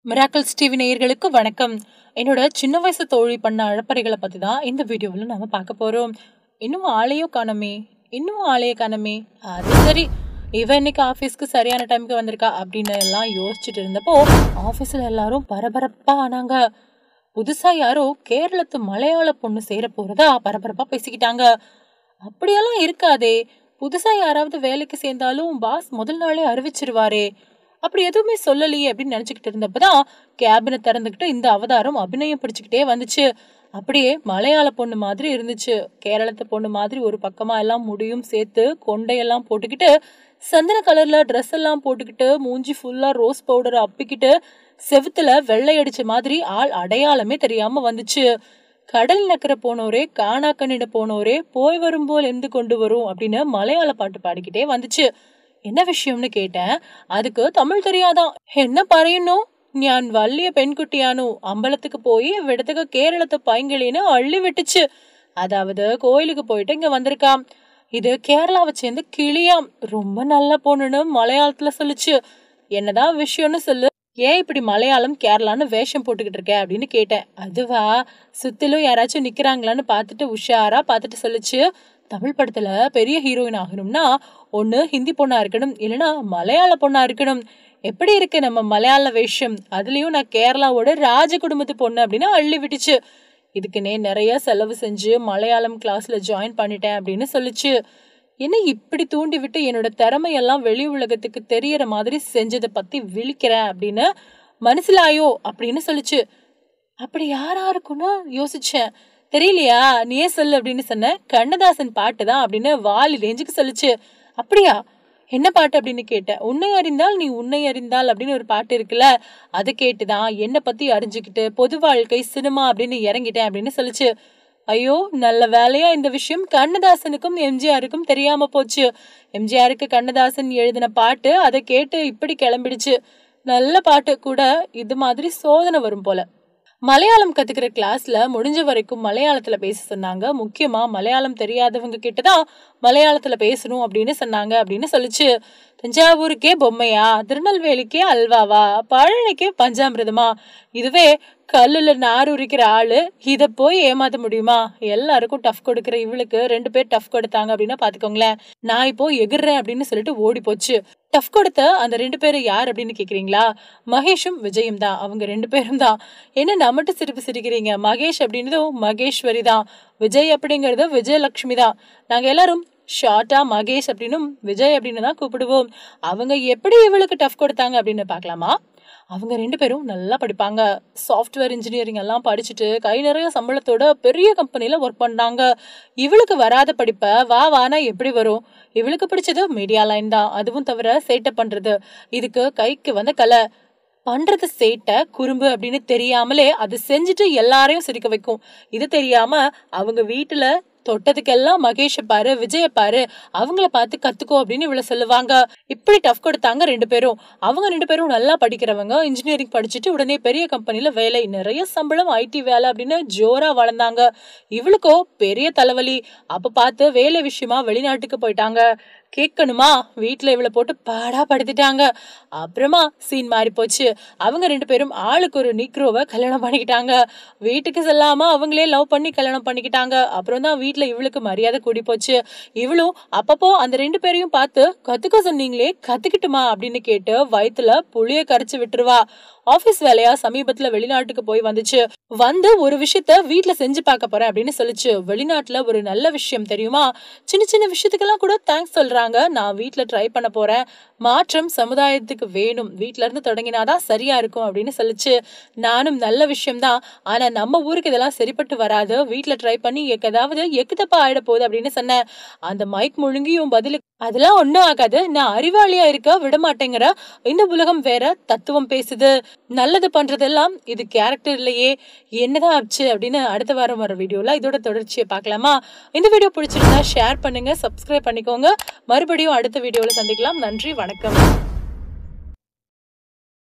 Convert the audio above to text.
miracles TV நேயர்களுக்கு வணக்கம் என்னோட சின்ன வயசு தோழி பண்ண அழப்பறைகளை பற்றி தான் இந்த வீடியோவில் நம்ம பார்க்க போகிறோம் இன்னும் ஆளையோ காணோமே இன்னும் ஆளையே காணோமே அது சரி இவ இன்னைக்கு ஆஃபீஸ்க்கு சரியான டைமுக்கு வந்திருக்கா அப்படின்னு எல்லாம் யோசிச்சுட்டு இருந்தப்போ ஆஃபீஸில் எல்லாரும் பரபரப்பாக ஆனாங்க புதுசாக யாரோ கேரளத்து மலையாள பொண்ணு சேர போகிறதா பரபரப்பாக பேசிக்கிட்டாங்க அப்படியெல்லாம் இருக்காதே புதுசாக யாராவது வேலைக்கு சேர்ந்தாலும் பாஸ் முதல் நாளே அறிவிச்சிருவாரே அப்படி எதுவுமே சொல்லலையே அப்படின்னு நினச்சிக்கிட்டு இருந்தப்பதான் கேபினை திறந்துக்கிட்டு இந்த அவதாரம் அபிநயம் பிடிச்சிக்கிட்டே வந்துச்சு அப்படியே மலையாள பொண்ணு மாதிரி இருந்துச்சு கேரளத்து பொண்ணு மாதிரி ஒரு பக்கமா எல்லாம் முடியும் சேர்த்து கொண்டையெல்லாம் போட்டுக்கிட்டு சந்தன கலர்ல ட்ரெஸ் எல்லாம் போட்டுக்கிட்டு மூஞ்சி ஃபுல்லா ரோஸ் பவுடரை அப்பிக்கிட்டு செவுத்துல வெள்ளை அடிச்ச மாதிரி ஆள் அடையாளமே தெரியாம வந்துச்சு கடல் நக்கர போனோரே காணாக்கண்ணிட போனோரே போய் வரும் போல் எந்து கொண்டு வரும் அப்படின்னு மலையாள பாட்டு பாடிக்கிட்டே வந்துச்சு என்ன விஷயம்னு கேட்டேன் அதுக்கு தமிழ் தெரியாதான் என்ன പറയുന്നു ഞാൻ വലിയ പെൺകുട്ടിയാണു അമ്പലத்துக்கு போய் இவ்விடத்துக்கு கேரளத்து பைங்கிளின்னு அள்ளி விட்டுச்சு அதாவது கோயிலுக்கு போயிட்டு இங்க வந்திருக்காம் இது கேரளாவை சேர்ந்து கிளியாம் ரொம்ப நல்ல பொண்ணுன்னு மலையாளத்துல சொல்லுச்சு என்னதான் விஷயம்னு சொல்லு ஏன் இப்படி மலையாளம் கேரளான்னு வேஷம் போட்டுக்கிட்டு இருக்க அப்படின்னு கேட்டேன் அதுவா சுத்திலும் யாராச்சும் நிக்கிறாங்களான்னு பார்த்துட்டு உஷாரா பார்த்துட்டு சொல்லுச்சு தமிழ் படத்துல பெரிய ஹீரோயின் ஆகணும்னா ஒண்ணு ஹிந்தி பொண்ணா இருக்கணும் இல்லைன்னா மலையாள பொண்ணா இருக்கணும் எப்படி இருக்கு நம்ம மலையாள வேஷம் அதுலயும் நான் கேரளாவோட ராஜ குடும்பத்து பொண்ணு அப்படின்னு அள்ளி விட்டுச்சு இதுக்குன்னே நிறைய செலவு செஞ்சு மலையாளம் கிளாஸ்ல ஜாயின் பண்ணிட்டேன் அப்படின்னு சொல்லுச்சு என்ன இப்படி தூண்டி விட்டு என்னோட திறமையெல்லாம் வெளி உலகத்துக்கு தெரியற மாதிரி செஞ்சதை பத்தி விழிக்கிறேன் அப்படின்னு மனசிலாயோ அப்படின்னு சொல்லுச்சு அப்படி யாரா இருக்கும்னு யோசிச்சேன் தெரியலையா நீயே சொல்லு அப்படின்னு சொன்ன கண்ணதாசன் பாட்டு தான் அப்படின்னு வாலி ரேஞ்சுக்கு சொல்லுச்சு அப்படியா என்ன பாட்டு அப்படின்னு கேட்டேன் உன்னை அறிந்தால் நீ உன்னை அறிந்தால் அப்படின்னு ஒரு பாட்டு இருக்குல்ல அதை கேட்டுதான் என்னை பத்தி அறிஞ்சுக்கிட்டு பொது வாழ்க்கை சினிமா அப்படின்னு இறங்கிட்டேன் அப்படின்னு சொல்லுச்சு ஐயோ நல்ல வேலையா இந்த விஷயம் கண்ணதாசனுக்கும் எம்ஜிஆருக்கும் தெரியாம போச்சு எம்ஜிஆருக்கு கண்ணதாசன் எழுதின பாட்டு அதை கேட்டு இப்படி கிளம்பிடுச்சு நல்ல பாட்டு கூட இது மாதிரி சோதனை வரும் போல மலையாளம் கத்துக்கிற கிளாஸ்ல முடிஞ்ச வரைக்கும் மலையாளத்துல பேச சொன்னாங்க முக்கியமா மலையாளம் தெரியாதவங்க கிட்டதான் மலையாளத்துல பேசணும் அப்படின்னு சொன்னாங்க அப்படின்னு சொல்லுச்சு தஞ்சாவூருக்கே பொம்மையா திருநெல்வேலிக்கே அல்வாவா பழனிக்கே பஞ்சாமிரதமா இதுவே கல்லுல நார் உரிக்கிற ஆளு இத போய் ஏமாத்த முடியுமா எல்லாருக்கும் டஃப் கொடுக்கிற இவளுக்கு ரெண்டு பேர் டஃப் கொடுத்தாங்க அப்படின்னா பாத்துக்கோங்களேன் நான் இப்போ எகிர்றேன் அப்படின்னு சொல்லிட்டு ஓடி போச்சு டஃப் கொடுத்த அந்த ரெண்டு பேரும் யார் அப்படின்னு கேக்குறீங்களா மகேஷும் விஜயும் தான் அவங்க ரெண்டு பேரும் தான் என்ன நம்மட்டு சிரிப்பு சிரிக்கிறீங்க மகேஷ் அப்படின்னதும் மகேஸ்வரி தான் விஜய் அப்படிங்கிறது விஜயலட்சுமி தான் நாங்க எல்லாரும் ஷார்ட்டா மகேஷ் அப்படின்னும் விஜய் அப்படின்னு தான் கூப்பிடுவோம் அவங்க எப்படி இவளுக்கு டஃப் கொடுத்தாங்க அப்படின்னு பார்க்கலாமா அவங்க ரெண்டு பேரும் நல்லா படிப்பாங்க சாஃப்ட்வேர் இன்ஜினியரிங் எல்லாம் படிச்சுட்டு கை நிறைய சம்பளத்தோட பெரிய கம்பெனில ஒர்க் பண்ணாங்க இவளுக்கு வராத படிப்ப வா வானா எப்படி வரும் இவளுக்கு பிடிச்சது மீடியா லைன் தான் அதுவும் தவிர சேட்டை பண்றது இதுக்கு கைக்கு வந்த கலை பண்றது சேட்டை குறும்பு அப்படின்னு தெரியாமலே அது செஞ்சுட்டு எல்லாரையும் சிரிக்க வைக்கும் இது தெரியாம அவங்க வீட்டுல தொட்டதுக்கெல்லாம் மகேஷ பாரு விஜய பாரு அவங்கள பார்த்து கத்துக்கோ அப்படின்னு இவ்வளவு சொல்லுவாங்க இப்படி டஃப் கொடுத்தாங்க ரெண்டு பேரும் அவங்க ரெண்டு பேரும் நல்லா படிக்கிறவங்க இன்ஜினியரிங் படிச்சுட்டு உடனே பெரிய கம்பெனில வேலை நிறைய சம்பளம் ஐடி வேலை அப்படின்னு ஜோரா வளர்ந்தாங்க இவளுக்கோ பெரிய தலைவலி அப்ப பார்த்து வேலை விஷயமா வெளிநாட்டுக்கு போயிட்டாங்க கேட்கணுமா வீட்டுல இவளை போட்டு பாடா படுத்திட்டாங்க அப்புறமா சீன் மாறி போச்சு அவங்க ரெண்டு பேரும் ஆளுக்கு ஒரு நீக்ரோவை கல்யாணம் பண்ணிக்கிட்டாங்க வீட்டுக்கு செல்லாம அவங்களே லவ் பண்ணி கல்யாணம் பண்ணிக்கிட்டாங்க அப்புறம் தான் வீட்டுல இவளுக்கு மரியாதை கூடி போச்சு இவளும் அப்பப்போ அந்த ரெண்டு பேரையும் பார்த்து கத்துக்க சொன்னீங்களே கத்துக்கிட்டுமா அப்படின்னு கேட்டு வயித்துல புளிய கரைச்சு விட்டுருவா ஆபீஸ் வேலையா சமீபத்துல வெளிநாட்டுக்கு போய் வந்துச்சு வந்து ஒரு விஷயத்த வீட்டுல செஞ்சு பார்க்க போறேன் அப்படின்னு சொல்லுச்சு வெளிநாட்டுல ஒரு நல்ல விஷயம் தெரியுமா சின்ன சின்ன விஷயத்துக்கெல்லாம் கூட தேங்க்ஸ் சொல்றாங்க நான் வீட்டுல ட்ரை பண்ண போறேன் மாற்றம் சமுதாயத்துக்கு வேணும் வீட்ல இருந்து தொடங்கினாதான் சரியா இருக்கும் அப்படின்னு சொல்லுச்சு நானும் நல்ல விஷயம்தான் ஆனா நம்ம ஊருக்கு இதெல்லாம் சரிப்பட்டு வராது வீட்டுல ட்ரை பண்ணி ஏதாவது எக்குதப்பா ஆயிட போகுது அப்படின்னு சொன்னேன் அந்த மைக் முழுங்கியும் பதிலுக்கு அதெல்லாம் ஒண்ணும் ஆகாது நான் அறிவாளியா இருக்க விட மாட்டேங்கிற இந்த உலகம் வேற தத்துவம் பேசுது நல்லது பண்றதெல்லாம் இது கேரக்டர் இல்லையே என்னதான் ஆச்சு அப்படின்னு அடுத்த வாரம் வர வீடியோல இதோட தொடர்ச்சியை பார்க்கலாமா இந்த வீடியோ பிடிச்சிருந்தா ஷேர் பண்ணுங்க சப்ஸ்கிரைப் பண்ணிக்கோங்க மறுபடியும் அடுத்த வீடியோல சந்திக்கலாம் நன்றி வணக்கம்